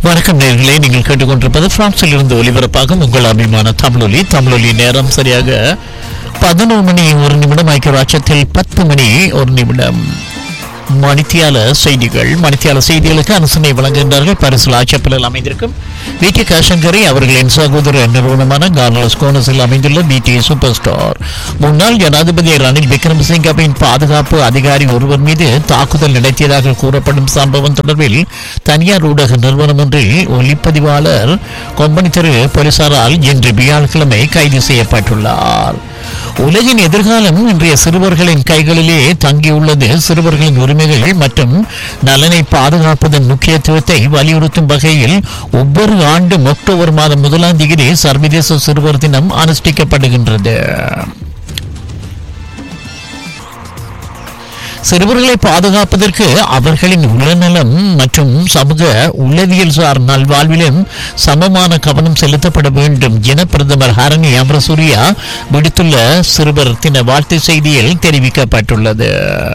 வணக்கம் நேர்களே நீங்கள் கேட்டுக்கொண்டிருப்பது பிரான்சில் இருந்து ஒலிபரப்பாகும் உங்கள் அபிமான தமிழொலி தமிழொலி நேரம் சரியாக பதினோரு மணி ஒரு நிமிடம் ஐக்கிய ராஜ்யத்தில் பத்து மணி ஒரு நிமிடம் மணித்தியால செய்திகள் மணித்தியால செய்திகளுக்கு அனுசரணை வழங்குகின்றார்கள் பரிசில் ஆட்சப்பில் அமைந்திருக்கும் வி கே காசங்கரி அவர்களின் சகோதர நிறுவனமான கார்லஸ் கோனஸில் அமைந்துள்ள பிடி சூப்பர் ஸ்டார் முன்னாள் ஜனாதிபதி ரணில் விக்ரமசிங்கவின் பாதுகாப்பு அதிகாரி ஒருவர் மீது தாக்குதல் நடத்தியதாக கூறப்படும் சம்பவம் தொடர்பில் தனியார் ஊடக நிறுவனம் ஒன்றில் ஒளிப்பதிவாளர் கொம்பனி தெரு போலீசாரால் இன்று வியாழக்கிழமை கைது செய்யப்பட்டுள்ளார் உலகின் எதிர்காலம் இன்றைய சிறுவர்களின் கைகளிலே தங்கியுள்ளது சிறுவர்களின் உரிமைகள் மற்றும் நலனை பாதுகாப்பதன் முக்கியத்துவத்தை வலியுறுத்தும் வகையில் ஒவ்வொரு ஆண்டும் அக்டோபர் மாதம் முதலாம் தேதி சர்வதேச சிறுவர் தினம் அனுஷ்டிக்கப்படுகின்றது சிறுவர்களை பாதுகாப்பதற்கு அவர்களின் உடல்நலம் மற்றும் சமூக உளவியல் சார் நல்வாழ்விலும் சமமான கவனம் செலுத்தப்பட வேண்டும் என பிரதமர் ஹரணி அமரசூரியா விடுத்துள்ள சிறுவர் தின வாழ்த்து செய்தியில் தெரிவிக்கப்பட்டுள்ளது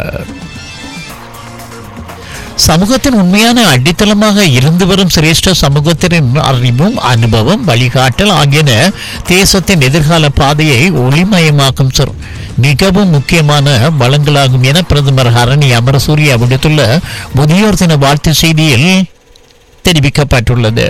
சமூகத்தின் உண்மையான அடித்தளமாக இருந்து வரும் சிரேஷ்ட சமூகத்தின் அறிவும் அனுபவம் வழிகாட்டல் ஆகியன தேசத்தின் எதிர்கால பாதையை ஒளிமயமாக்கும் சொல் மிகவும் முக்கியமான வளங்களாகும் என பிரதமர் ஹரணி அமரசூரியா விடுத்துள்ள முதியோர் தின வாழ்த்து செய்தியில் தெரிவிக்கப்பட்டுள்ளது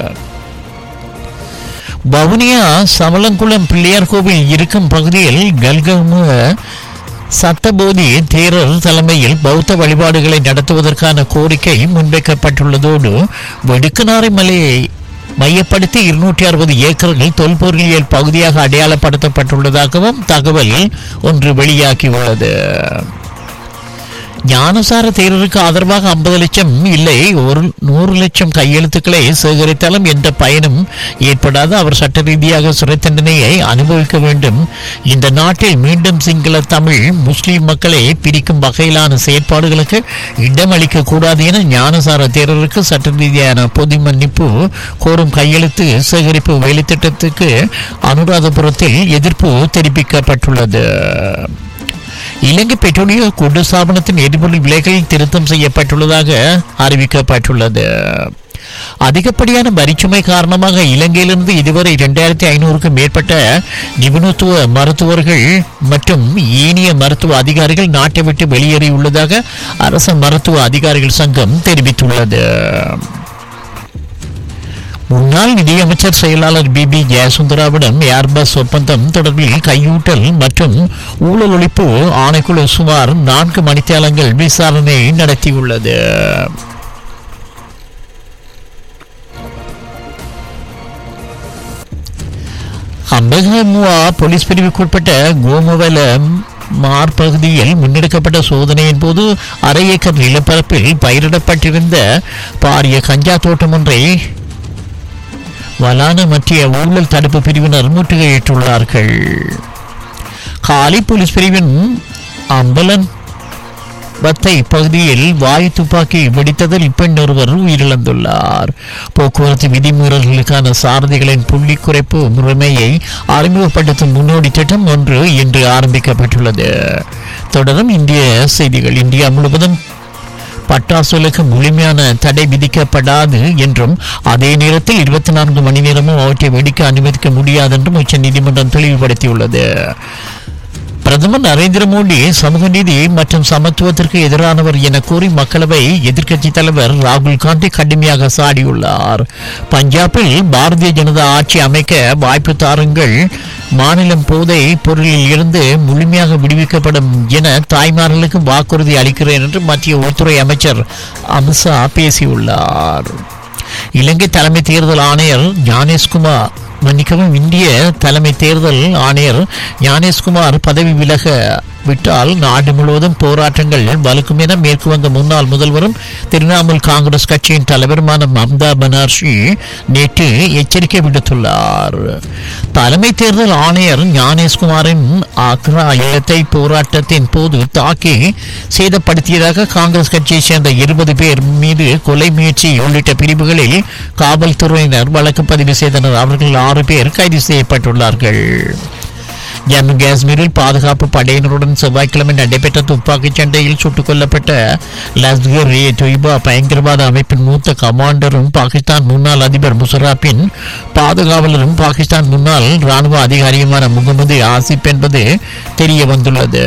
வவுனியா சமலங்குளம் பிள்ளையார் கோவில் இருக்கும் பகுதியில் கல்கம சட்டபோதி தேரர் தலைமையில் பௌத்த வழிபாடுகளை நடத்துவதற்கான கோரிக்கை முன்வைக்கப்பட்டுள்ளதோடு வெடுக்குநாரை மலையை மையப்படுத்தி இருநூற்றி அறுபது ஏக்கர்கள் தொல்பொருளியல் பகுதியாக அடையாளப்படுத்தப்பட்டுள்ளதாகவும் தகவல் ஒன்று வெளியாகியுள்ளது ஞானசார தேரருக்கு ஆதரவாக ஐம்பது லட்சம் இல்லை ஒரு நூறு லட்சம் கையெழுத்துக்களை சேகரித்தாலும் எந்த பயனும் ஏற்படாது அவர் சட்ட ரீதியாக சிறை தண்டனையை அனுபவிக்க வேண்டும் இந்த நாட்டில் மீண்டும் சிங்கள தமிழ் முஸ்லிம் மக்களை பிரிக்கும் வகையிலான செயற்பாடுகளுக்கு இடமளிக்க கூடாது என ஞானசார தேரருக்கு சட்ட ரீதியான பொது மன்னிப்பு கோரும் கையெழுத்து சேகரிப்பு வேலைத்திட்டத்துக்கு அனுராதபுரத்தில் எதிர்ப்பு தெரிவிக்கப்பட்டுள்ளது இலங்கை பெட்ரோலிய கூட்டு ஸ்தாபனத்தின் எரிபொருள் விலைகள் திருத்தம் செய்யப்பட்டுள்ளதாக அறிவிக்கப்பட்டுள்ளது அதிகப்படியான வரிச்சுமை காரணமாக இலங்கையிலிருந்து இதுவரை இரண்டாயிரத்தி ஐநூறுக்கும் மேற்பட்ட நிபுணத்துவ மருத்துவர்கள் மற்றும் ஏனைய மருத்துவ அதிகாரிகள் நாட்டை விட்டு வெளியேறியுள்ளதாக அரச மருத்துவ அதிகாரிகள் சங்கம் தெரிவித்துள்ளது முன்னாள் நிதியமைச்சர் செயலாளர் பிபி ஜெயசுந்தராவிடம் ஏர்பஸ் ஒப்பந்தம் தொடர்பில் கையூட்டல் மற்றும் ஊழல் ஒழிப்பு ஆணைக்குழு சுமார் நான்கு மணித்தேலங்கள் விசாரணை நடத்தியுள்ளது அம்பகமுவா போலீஸ் பிரிவுக்குட்பட்ட கோமுவல மார் பகுதியில் முன்னெடுக்கப்பட்ட சோதனையின் போது அரை ஏக்கர் நிலப்பரப்பில் பயிரிடப்பட்டிருந்த பாரிய கஞ்சா தோட்டம் ஒன்றை வலான மற்றிய ஊழல் தடுப்பு பிரிவினர் முற்றுகையிட்டுள்ளார்கள் காலி போலீஸ் பிரிவின் அம்பலன் வத்தை பகுதியில் வாயு துப்பாக்கி வெடித்ததில் இப்பெண் ஒருவர் உயிரிழந்துள்ளார் போக்குவரத்து விதிமீறல்களுக்கான சாரதிகளின் புள்ளி குறைப்பு முறைமையை அறிமுகப்படுத்தும் முன்னோடி திட்டம் ஒன்று இன்று ஆரம்பிக்கப்பட்டுள்ளது தொடரும் இந்திய செய்திகள் இந்தியா முழுவதும் பட்டாசுகளுக்கு முழுமையான தடை விதிக்கப்படாது என்றும் அதே நேரத்தில் இருபத்தி நான்கு மணி நேரமும் அவற்றை வெடிக்க அனுமதிக்க முடியாது என்றும் உச்ச நீதிமன்றம் தெளிவுபடுத்தியுள்ளது பிரதமர் நரேந்திர மோடி சமூக நீதி மற்றும் சமத்துவத்திற்கு எதிரானவர் என கூறி மக்களவை எதிர்க்கட்சி தலைவர் ராகுல் காந்தி கடுமையாக சாடியுள்ளார் பஞ்சாபில் பாரதிய ஜனதா ஆட்சி அமைக்க வாய்ப்பு தாருங்கள் மாநிலம் போதை பொருளில் இருந்து முழுமையாக விடுவிக்கப்படும் என தாய்மார்களுக்கு வாக்குறுதி அளிக்கிறேன் என்று மத்திய உள்துறை அமைச்சர் அமித்ஷா பேசியுள்ளார் இலங்கை தலைமை தேர்தல் ஆணையர் ஞானேஷ்குமார் மன்னிக்கவும் இந்திய தலைமை தேர்தல் ஆணையர் ஞானேஷ்குமார் பதவி விலக விட்டால் நாடு முழுவதும் போராட்டங்கள் வலுக்கும் என மேற்கு வங்க முன்னாள் முதல்வரும் திரிணாமுல் காங்கிரஸ் கட்சியின் தலைவருமான மம்தா பானர்ஜி நேற்று எச்சரிக்கை விடுத்துள்ளார் தலைமை தேர்தல் ஆணையர் ஞானேஷ்குமாரின் ஆக்ரா இல்லத்தை போராட்டத்தின் போது தாக்கி சேதப்படுத்தியதாக காங்கிரஸ் கட்சியைச் சேர்ந்த இருபது பேர் மீது கொலை முயற்சி உள்ளிட்ட பிரிவுகளில் காவல்துறையினர் வழக்கு பதிவு செய்தனர் அவர்கள் ஆறு பேர் கைது செய்யப்பட்டுள்ளார்கள் ஜம்மு காஷ்மீரில் பாதுகாப்பு படையினருடன் செவ்வாய்க்கிழமை நடைபெற்ற துப்பாக்கிச் சண்டையில் சுட்டுக் கொல்லப்பட்ட லஸ்கர் ஏ தொய்பா பயங்கரவாத அமைப்பின் மூத்த கமாண்டரும் பாகிஸ்தான் முன்னாள் அதிபர் முஷராப்பின் பாதுகாவலரும் பாகிஸ்தான் முன்னாள் ராணுவ அதிகாரியுமான முகமது ஆசிப் என்பது தெரிய வந்துள்ளது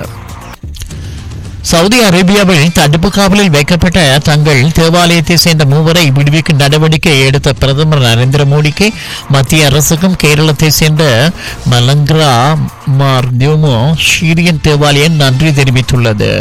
சவுதி அரேபியாவில் தடுப்பு காவலில் வைக்கப்பட்ட தங்கள் தேவாலயத்தை சேர்ந்த மூவரை விடுவிக்கும் நடவடிக்கை எடுத்த பிரதமர் நரேந்திர மோடிக்கு மத்திய அரசுக்கும் கேரளத்தை சேர்ந்த மலங்கிரா மார்தியோமோ ஷீரியன் தேவாலயம் நன்றி தெரிவித்துள்ளது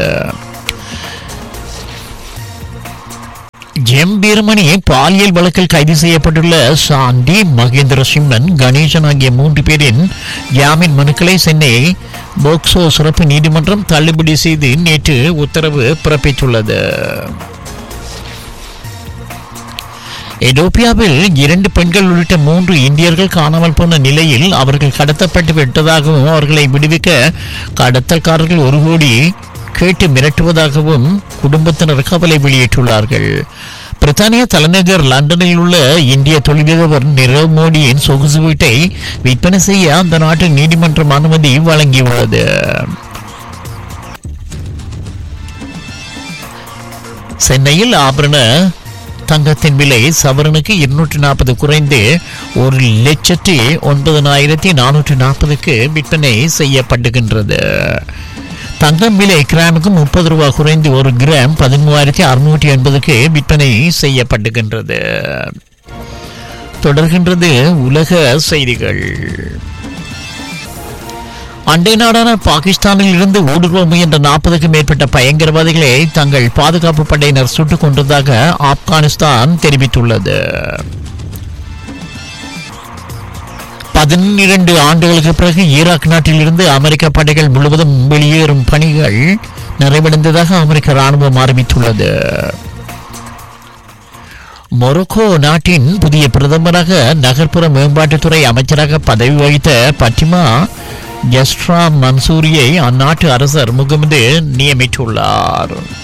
ஜெம் வீரமணி பாலியல் வழக்கில் கைது செய்யப்பட்டுள்ள சாண்டி மகேந்திர சிம்மன் கணேசன் ஆகிய மூன்று பேரின் ஜாமீன் மனுக்களை சென்னை போக்சோ சிறப்பு நீதிமன்றம் தள்ளுபடி செய்து நேற்று உத்தரவு பிறப்பித்துள்ளது எடோப்பியாவில் இரண்டு பெண்கள் உள்ளிட்ட மூன்று இந்தியர்கள் காணாமல் போன நிலையில் அவர்கள் கடத்தப்பட்டு விட்டதாகவும் அவர்களை விடுவிக்க கடத்தல்காரர்கள் ஒரு கோடி கேட்டு மிரட்டுவதாகவும் குடும்பத்தினர் கவலை வெளியிட்டுள்ளார்கள் பிரித்தானிய தலைநகர் லண்டனில் உள்ள இந்திய தொழிலதிபர் நிரவ் மோடியின் சொகுசு வீட்டை விற்பனை செய்ய அந்த நாட்டு நீதிமன்றம் அனுமதி வழங்கியுள்ளது சென்னையில் ஆபரண தங்கத்தின் விலை சவரனுக்கு இருநூற்றி நாற்பது குறைந்து ஒரு லட்சத்தி ஒன்பதனாயிரத்தி நானூற்றி நாற்பதுக்கு விற்பனை செய்யப்படுகின்றது தங்கம் விலை கிராமுக்கு முப்பது ரூபாய் குறைந்து ஒரு கிராம் பதிமூவாயிரத்தி அறுநூற்றி எண்பதுக்கு விற்பனை செய்யப்படுகின்றது தொடர்கின்றது உலக செய்திகள் அண்டை நாடான பாகிஸ்தானில் இருந்து ஊடுருவ முயன்ற நாற்பதுக்கும் மேற்பட்ட பயங்கரவாதிகளை தங்கள் பாதுகாப்பு படையினர் சுட்டுக் கொண்டதாக ஆப்கானிஸ்தான் தெரிவித்துள்ளது பதினிரண்டு ஆண்டுகளுக்கு பிறகு ஈராக் நாட்டில் இருந்து அமெரிக்க படைகள் முழுவதும் வெளியேறும் பணிகள் நிறைவடைந்ததாக அமெரிக்க ராணுவம் அறிவித்துள்ளது மொரோக்கோ நாட்டின் புதிய பிரதமராக நகர்ப்புற மேம்பாட்டுத்துறை அமைச்சராக பதவி வகித்த பட்டிமா ஜஸ்ட்ரா மன்சூரியை அந்நாட்டு அரசர் முகமது நியமித்துள்ளார்